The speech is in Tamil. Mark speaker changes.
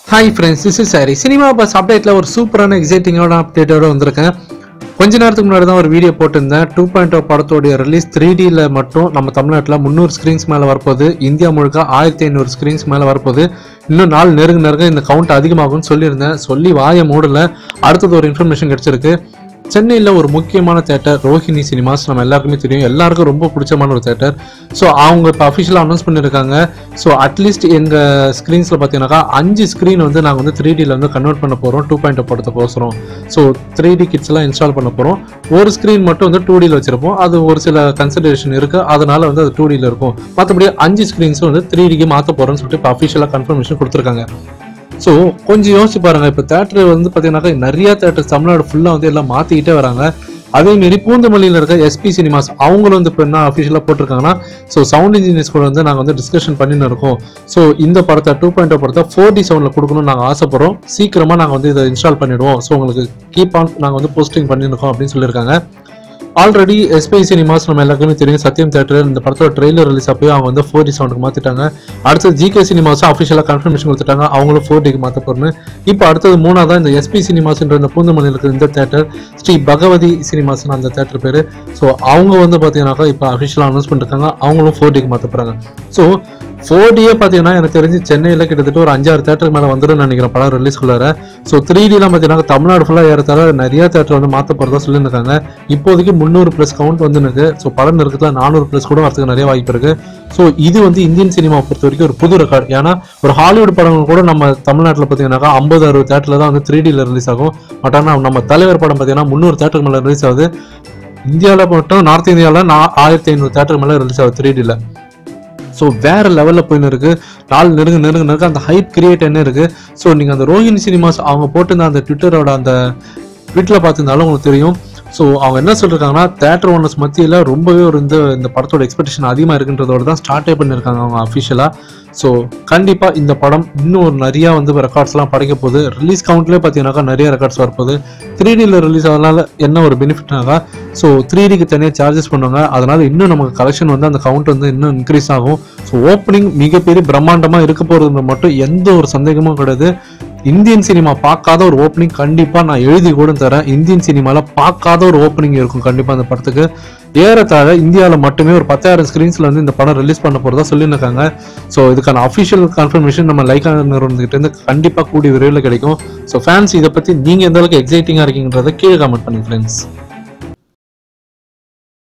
Speaker 1: hi friends this is sorry cinema buzz அப்டேட்டில் ஒரு சூப்பரான எக்ஸைட்டிங்கான அப்டேட்டோட வந்திருக்கேன் கொஞ்ச நேரத்துக்கு முன்னாடி தான் ஒரு வீடியோ போட்டிருந்தேன் டூ பாயிண்ட் ஓ படத்தோடைய ரிலீஸ் த்ரீ டியில் மட்டும் நம்ம தமிழ்நாட்டில் முந்நூறு ஸ்க்ரீன்ஸ் மேலே வரப்போகுது இந்தியா முழுக்க ஆயிரத்தி ஐநூறு ஸ்க்ரீன்ஸ் மேலே வரப்போகுது இன்னும் நாள் நெருங்க நெருங்க இந்த கவுண்ட் அதிகமாகும்னு சொல்லியிருந்தேன் சொல்லி வாய மூடல அடுத்தது ஒரு இன்ஃபர்மேஷன் கிடைச்சிருக்கு சென்னையில் ஒரு முக்கியமான தேட்டர் ரோஹிணி சினிமாஸ் நம்ம எல்லாருக்குமே தெரியும் எல்லாருக்கும் ரொம்ப பிடிச்சமான ஒரு தேட்டர் ஸோ அவங்க இப்போ அஃபிஷியலாக அனௌன்ஸ் பண்ணியிருக்காங்க ஸோ அட்லீஸ்ட் எங்கள் ஸ்க்ரீன்ஸில் பார்த்தீங்கன்னாக்கா அஞ்சு ஸ்க்ரீன் வந்து நாங்கள் வந்து த்ரீ டியில் வந்து கன்வெர்ட் பண்ண போகிறோம் டூ பாயிண்ட் படத்துக்கோசரம் ஸோ த்ரீ டி கிட்ஸ்லாம் இன்ஸ்டால் பண்ண போகிறோம் ஒரு ஸ்க்ரீன் மட்டும் வந்து டூ டியில் வச்சிருப்போம் அது ஒரு சில கன்சிடரேஷன் இருக்குது அதனால வந்து அது டூ டியில் இருக்கும் மற்றபடி அஞ்சு ஸ்க்ரீன்ஸும் வந்து த்ரீ டிக்கு மாற்ற போகிறோம்னு சொல்லிட்டு இப்போ அஃபிஷியலாக கன்ஃபர்மேஷன் கொடுத்துருக்காங்க ஸோ கொஞ்சம் யோசிச்சு பாருங்க இப்போ தேட்டர் வந்து பார்த்தீங்கன்னாக்கா நிறைய தேட்டர் தமிழ்நாடு ஃபுல்லாக வந்து எல்லாம் மாற்றிக்கிட்டே வராங்க அதே மாரி பூந்தமல்லியில் இருக்க எஸ்பி சினிமாஸ் அவங்களும் வந்து இப்போ என்ன அஃபிஷியலாக போட்டிருக்காங்கன்னா ஸோ சவுண்ட் இன்ஜினியர்ஸ் கூட வந்து நாங்கள் வந்து டிஸ்கஷன் பண்ணின்னு இருக்கோம் ஸோ இந்த படத்தை டூ பாயிண்ட் படத்தை ஃபோர் டி சவுண்டில் கொடுக்கணும்னு நாங்கள் ஆசைப்படுறோம் சீக்கிரமாக நாங்கள் வந்து இதை இன்ஸ்டால் பண்ணிடுவோம் ஸோ உங்களுக்கு கீப் ஆன் நாங்கள் வந்து போஸ்டிங் பண்ணியிருக்கோம் அப்படின்னு சொல்லியிருக்காங்க ஆல்ரெடி எஸ்பிஐ சினிமாஸ் நம்ம எல்லாருக்குமே தெரியும் சத்யம் தேட்டர் இந்த படத்தோட ட்ரெய்லர் ரிலீஸ் அப்போ அவங்க வந்து ஃபோர் டி சவுண்டுக்கு மாற்றிட்டாங்க அடுத்தது ஜிகே சினிமாஸும் அஃபிஷியலாக கன்ஃபர்மேஷன் கொடுத்துட்டாங்க அவங்களும் ஃபோர் டிக்கு மாற்ற போகிறேன்னு இப்போ அடுத்தது மூணாவதா இந்த எஸ்பி சினிமாஸ்ன்ற இந்த பூந்தமல்லியில் இருக்கிற இந்த தேட்டர் ஸ்ரீ பகவதி சினிமாஸ்னு அந்த தேட்டர் பேர் ஸோ அவங்க வந்து பார்த்தீங்கன்னாக்கா இப்போ அஃபிஷியலாக அனௌன்ஸ் பண்ணிருக்காங்க அவங்களும் ஃபோர் டிக்கு மாற்ற போகிறாங்க ஸோ ஃபோர் டியே பார்த்தீங்கன்னா எனக்கு தெரிஞ்சு சென்னையில் கிட்டத்தட்ட ஒரு அஞ்சாறு தேட்டருக்கு மேலே வந்துடும் நினைக்கிறேன் படம் ரிலீஸ்குள்ளார ஸோ த்ரீ டிலாம் பார்த்தீங்கன்னா தமிழ்நாடு ஃபுல்லாக ஏறத்தால நிறைய தேட்டர் வந்து மாற்ற போகிறதா சொல்லியிருக்காங்க இப்போதைக்கு முந்நூறு ப்ளஸ் கவுண்ட் வந்து எனக்கு ஸோ படம் இருக்கிறதுல நானூறு ப்ளஸ் கூட வரதுக்கு நிறைய வாய்ப்பு இருக்கு ஸோ இது வந்து இந்தியன் சினிமா பொறுத்த வரைக்கும் ஒரு புது ரெக்கார்ட் ஏன்னா ஒரு ஹாலிவுட் படங்கள் கூட நம்ம தமிழ்நாட்டில் பார்த்தீங்கன்னாக்கா ஐம்பது அறுபது தேட்டரில் தான் வந்து த்ரீ டியில் ரிலீஸ் ஆகும் பட் ஆனால் நம்ம தலைவர் படம் பார்த்தீங்கன்னா முந்நூறு தேட்டருக்கு மேலே ரிலீஸ் ஆகுது இந்தியாவில் மட்டும் நார்த் இந்தியாவில் நான் ஆயிரத்தி ஐநூறு தேட்டருக்கு மேலே ரிலீஸ் ஆகுது த்ரீ டியில் ஸோ வேற லெவலில் போயின்னு இருக்கு நாள் நெருங்க நெருங்க நெருங்க அந்த ஹைப் கிரியேட் என்ன இருக்கு ஸோ நீங்கள் அந்த ரோஹிணி சினிமாஸ் அவங்க போட்டிருந்த அந்த ட்விட்டரோட அந்த ட்விட்டில் பார்த்துருந்தாலும் உங்களுக்கு தெரியும் ஸோ அவங்க என்ன சொல்லியிருக்காங்கன்னா தேட்டர் ஓனர்ஸ் மத்தியில் ரொம்பவே ஒரு இந்த இந்த படத்தோட எக்ஸ்பெக்டேஷன் அதிகமாக இருக்குன்றதோட தான் ஸ்டார்டே பண்ணியிருக்காங்க அவங்க அஃபிஷியலாக ஸோ கண்டிப்பாக இந்த படம் இன்னும் ஒரு நிறையா வந்து ரெக்கார்ட்ஸ்லாம் படைக்க போகுது ரிலீஸ் கவுண்ட்லேயே பார்த்தீங்கன்னாக்கா நிறைய ரெக்கார்ட்ஸ் வரப்போகுது த்ரீ டியில் ரிலீஸ் ஆகிறதுனால என்ன ஒரு பெனிஃபிட்னாக்கா ஸோ த்ரீ டிக்கு தனியாக சார்ஜஸ் பண்ணுவாங்க அதனால இன்னும் நமக்கு கலெக்ஷன் வந்து அந்த கவுண்ட் வந்து இன்னும் இன்க்ரீஸ் ஆகும் ஸோ ஓப்பனிங் மிகப்பெரிய பிரம்மாண்டமாக இருக்க போகிறது மட்டும் எந்த ஒரு சந்தேகமும் கிடையாது இந்தியன் சினிமா பார்க்காத ஒரு ஓப்பனிங் கண்டிப்பாக நான் எழுதி கூட தரேன் இந்தியன் சினிமாவில் பார்க்காத ஒரு ஓப்பனிங் இருக்கும் கண்டிப்பாக அந்த படத்துக்கு ஏறத்தாழ இந்தியாவில் மட்டுமே ஒரு பத்தாயிரம் ஸ்க்ரீன்ஸில் வந்து இந்த படம் ரிலீஸ் பண்ண போகிறதா சொல்லியிருக்காங்க ஸோ இதுக்கான அஃபிஷியல் கன்ஃபர்மேஷன் நம்ம லைக்கா நிறுவனத்துக்கிட்டேருந்து கண்டிப்பாக கூடிய விரைவில் கிடைக்கும் ஸோ ஃபேன்ஸ் இதை பற்றி நீங்கள் எந்த அளவுக்கு எக்ஸைட்டிங்காக இருக்கீங்கன்றதை கீழே கமெண்ட் பண்ணுங்க ஃப்ரெண்ட்ஸ்